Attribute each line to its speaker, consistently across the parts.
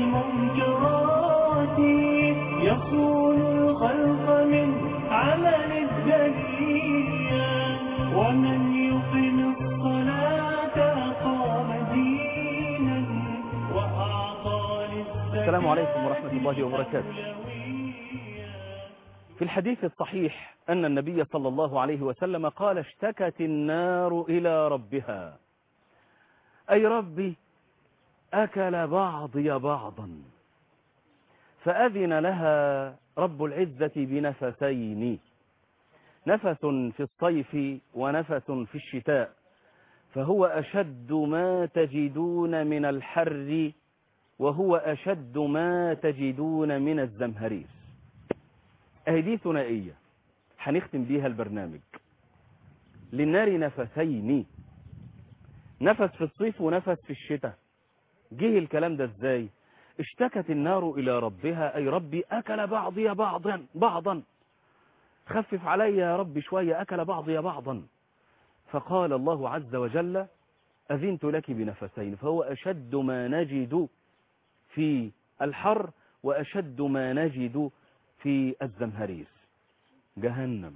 Speaker 1: المنكرات يصون الخلق من عمل الدنيا ومن يقم الصلاة أقام دينا وأعطى للزكاة
Speaker 2: السلام عليكم ورحمة الله وبركاته
Speaker 1: أولوية
Speaker 2: في الحديث الصحيح أن النبي صلى الله عليه وسلم قال اشتكت النار إلى ربها أي ربي أكل بعضي بعضا فأذن لها رب العزة بنفسين نفس في الصيف ونفس في الشتاء فهو أشد ما تجدون من الحر وهو أشد ما تجدون من الزمهرير أهي دي ثنائية هنختم بيها البرنامج للنار نفسين نفس في الصيف ونفس في الشتاء جه الكلام ده ازاي اشتكت النار إلى ربها أي ربي أكل بعضي بعضا بعضا خفف علي يا رب شوية أكل بعضي بعضا فقال الله عز وجل أذنت لك بنفسين فهو أشد ما نجد في الحر وأشد ما نجد في الزمهرير جهنم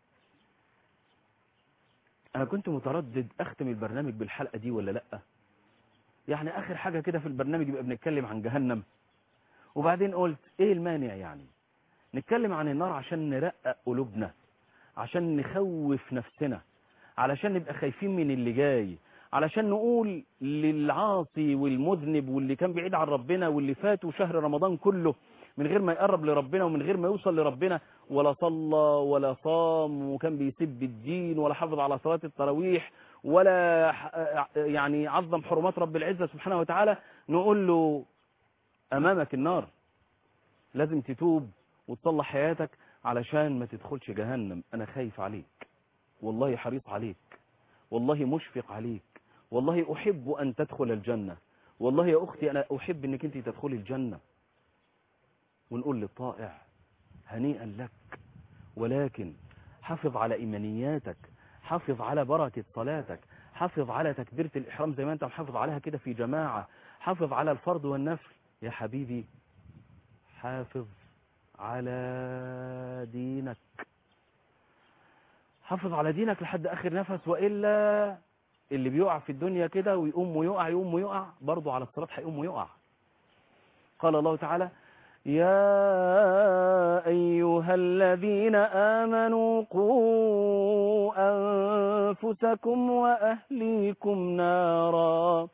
Speaker 2: أنا كنت متردد أختم البرنامج بالحلقة دي ولا لأ يعني آخر حاجة كده في البرنامج يبقى بنتكلم عن جهنم وبعدين قلت إيه المانع يعني نتكلم عن النار عشان نرقق قلوبنا عشان نخوف نفسنا علشان نبقى خايفين من اللي جاي علشان نقول للعاصي والمذنب واللي كان بعيد عن ربنا واللي فاته شهر رمضان كله من غير ما يقرب لربنا ومن غير ما يوصل لربنا ولا صلى ولا صام وكان بيسب الدين ولا حافظ على صلاة التراويح ولا ح- يعني عظم حرمات رب العزة سبحانه وتعالى نقول له أمامك النار لازم تتوب وتصلح حياتك علشان ما تدخلش جهنم أنا خايف عليك والله حريص عليك والله مشفق عليك والله أحب أن تدخل الجنة والله يا أختي أنا أحب أنك أنت تدخلي الجنة ونقول للطائع هنيئا لك ولكن حافظ على إيمانياتك حافظ على بركة صلاتك حافظ على تكبيرة الإحرام زي ما أنت محافظ عليها كده في جماعة حافظ على الفرض والنفل يا حبيبي حافظ على دينك حافظ على دينك لحد آخر نفس وإلا اللي بيقع في الدنيا كده ويقوم ويقع يقوم ويقع برضه على الصراط هيقوم ويقع قال الله تعالى يا أيها الذين آمنوا قوا أنفسكم وأهليكم نارا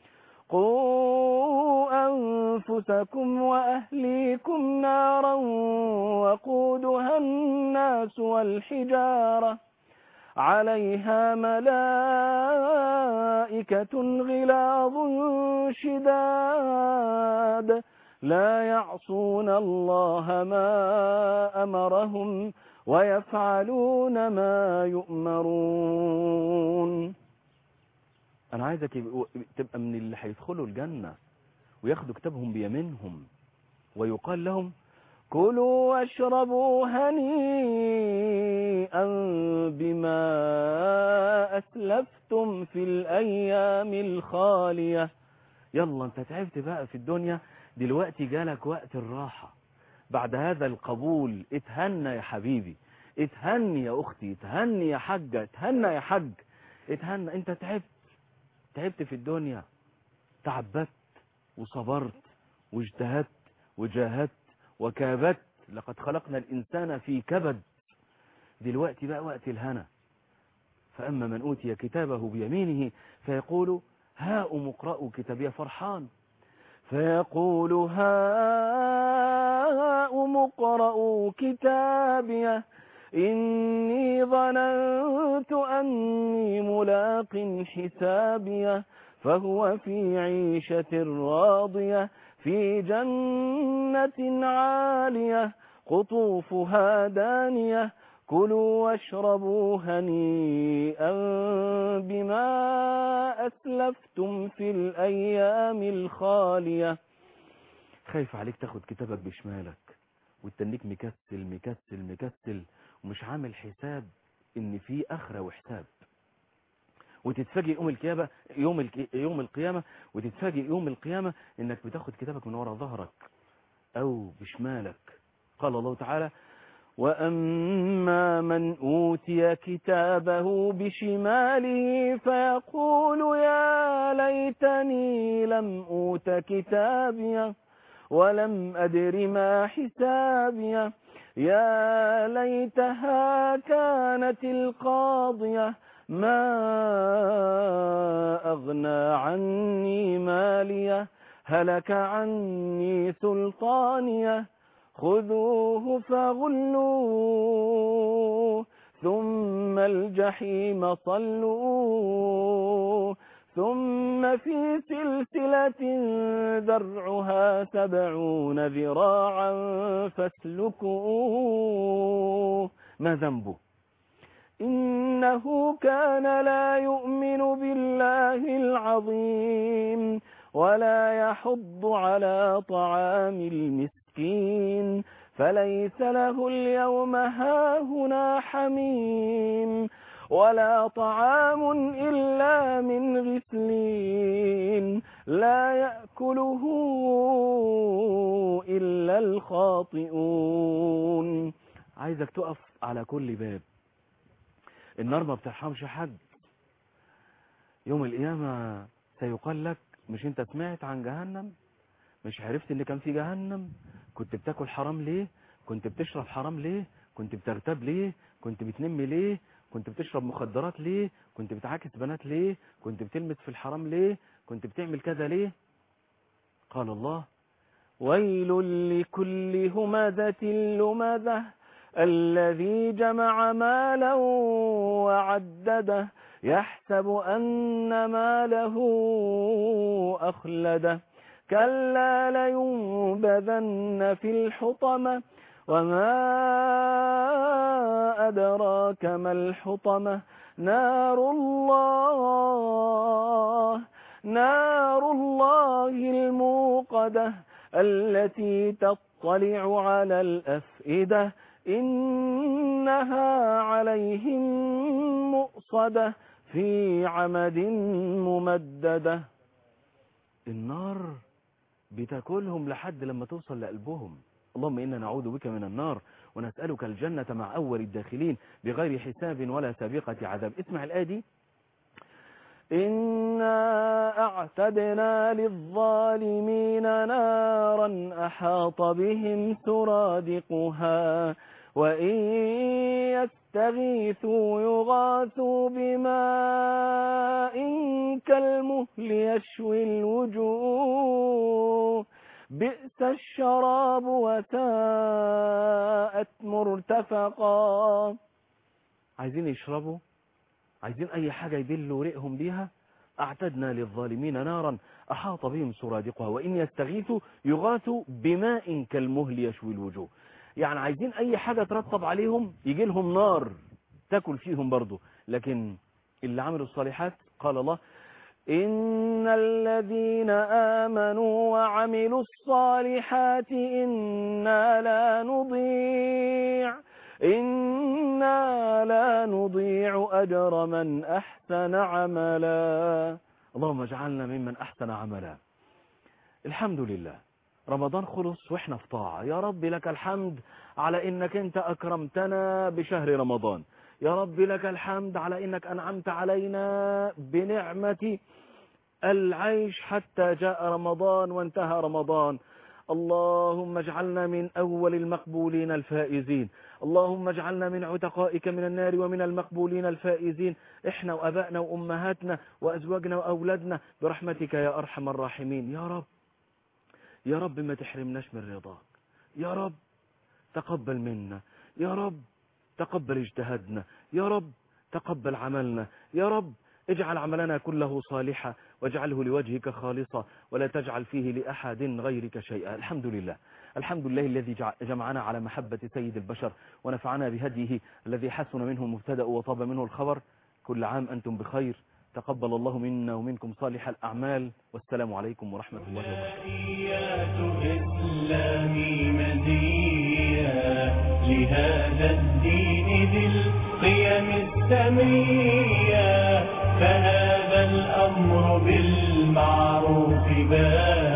Speaker 2: قوا أنفسكم وأهليكم نارا وقودها الناس والحجارة عليها ملائكة غلاظ شداد لا يعصون الله ما أمرهم ويفعلون ما يؤمرون أنا عايزك يبقوا- تبقى من اللي هيدخلوا الجنة وياخدوا كتابهم بيمينهم ويقال لهم كلوا واشربوا هنيئا بما أسلفتم في الأيام الخالية يلا انت تعبت بقى في الدنيا دلوقتي جالك وقت الراحة بعد هذا القبول اتهنى يا حبيبي اتهني يا اختي اتهني يا حجة اتهنى يا حج اتهنى انت تعبت تعبت في الدنيا تعبت وصبرت واجتهدت وجاهدت وكابدت لقد خلقنا الإنسان في كبد دلوقتي بقى وقت الهنا فأما من أوتي كتابه بيمينه فيقول هاؤم اقرأوا كتابي فرحان فيقول هاؤم اقرءوا كتابيه إني ظننت أني ملاق حسابيه فهو في عيشة راضية في جنة عالية قطوفها دانية كلوا واشربوا هنيئا بما أسلفتم في الأيام الخالية خايف عليك تاخد كتابك بشمالك وتنيك مكسل مكسل مكسل ومش عامل حساب ان في اخرة وحساب وتتفاجئ يوم القيامة يوم الك- يوم القيامة وتتفاجئ يوم القيامة انك بتاخد كتابك من وراء ظهرك او بشمالك قال الله تعالى وأما من أوتي كتابه بشماله فيقول يا ليتني لم أوت كتابيه ولم أدر ما حسابيه يا ليتها كانت القاضية ما أغنى عني ماليه هلك عني سلطانيه خذوه فغلوه ثم الجحيم صلوه ثم في سلسلة ذرعها سبعون ذراعا فاسلكوه ما ذنبه إنه كان لا يؤمن بالله العظيم ولا يحض على طعام المسكين فليس له اليوم هاهنا حميم ولا طعام إلا من غسلين لا يأكله إلا الخاطئون عايزك تقف على كل باب النار ما بترحمش حد يوم القيامة سيقال لك مش انت سمعت عن جهنم مش عرفت ان كان في جهنم كنت بتاكل حرام ليه كنت بتشرب حرام ليه كنت بتغتاب ليه كنت بتنم ليه كنت بتشرب مخدرات ليه كنت بتعاكس بنات ليه كنت بتلمس في الحرام ليه كنت بتعمل كذا ليه قال الله ويل لكل همزة لمزة الذي جمع مالا وعدده يحسب أن ماله أخلده كلا لينبذن في الحطمة وما أدراك ما الحطمة نار الله نار الله الموقدة التي تطلع على الأفئدة إنها عليهم مؤصدة في عمد ممددة النار بتاكلهم لحد لما توصل لقلبهم اللهم إنا نعوذ بك من النار ونسألك الجنة مع أول الداخلين بغير حساب ولا سابقة عذاب اسمع الآية دي إنا أعتدنا للظالمين نارا أحاط بهم سرادقها وإن يستغيثوا يغاثوا بماء كالمهل يشوي الوجوه بئس الشراب وساءت مرتفقا عايزين يشربوا عايزين اي حاجة يبلوا رئهم بيها اعتدنا للظالمين نارا احاط بهم سرادقها وان يستغيثوا يغاثوا بماء كالمهل يشوي الوجوه يعني عايزين اي حاجة ترطب عليهم يجي لهم نار تاكل فيهم برضو لكن اللي عملوا الصالحات قال الله إن الذين آمنوا وعملوا الصالحات إنا لا نضيع إنا لا نضيع أجر من أحسن عملا اللهم اجعلنا ممن أحسن عملا الحمد لله رمضان خلص واحنا في طاعة يا رب لك الحمد على انك انت اكرمتنا بشهر رمضان يا رب لك الحمد على انك انعمت علينا بنعمة العيش حتى جاء رمضان وانتهى رمضان اللهم اجعلنا من أول المقبولين الفائزين اللهم اجعلنا من عتقائك من النار ومن المقبولين الفائزين احنا وأبائنا وأمهاتنا وأزواجنا وأولادنا برحمتك يا أرحم الراحمين يا رب يا رب ما تحرمناش من رضاك يا رب تقبل منا يا رب تقبل اجتهادنا يا رب تقبل عملنا يا رب اجعل عملنا كله صالحا واجعله لوجهك خالصا ولا تجعل فيه لأحد غيرك شيئا الحمد لله الحمد لله الذي جمعنا على محبة سيد البشر ونفعنا بهديه الذي حسن منه مبتدأ وطاب منه الخبر كل عام أنتم بخير تقبل الله منا ومنكم صالح الأعمال والسلام عليكم ورحمة الله وبركاته
Speaker 1: آيات إسلامي مزية لهذا الدين ذي القيم السمية فهذا الأمر بالمعروف باد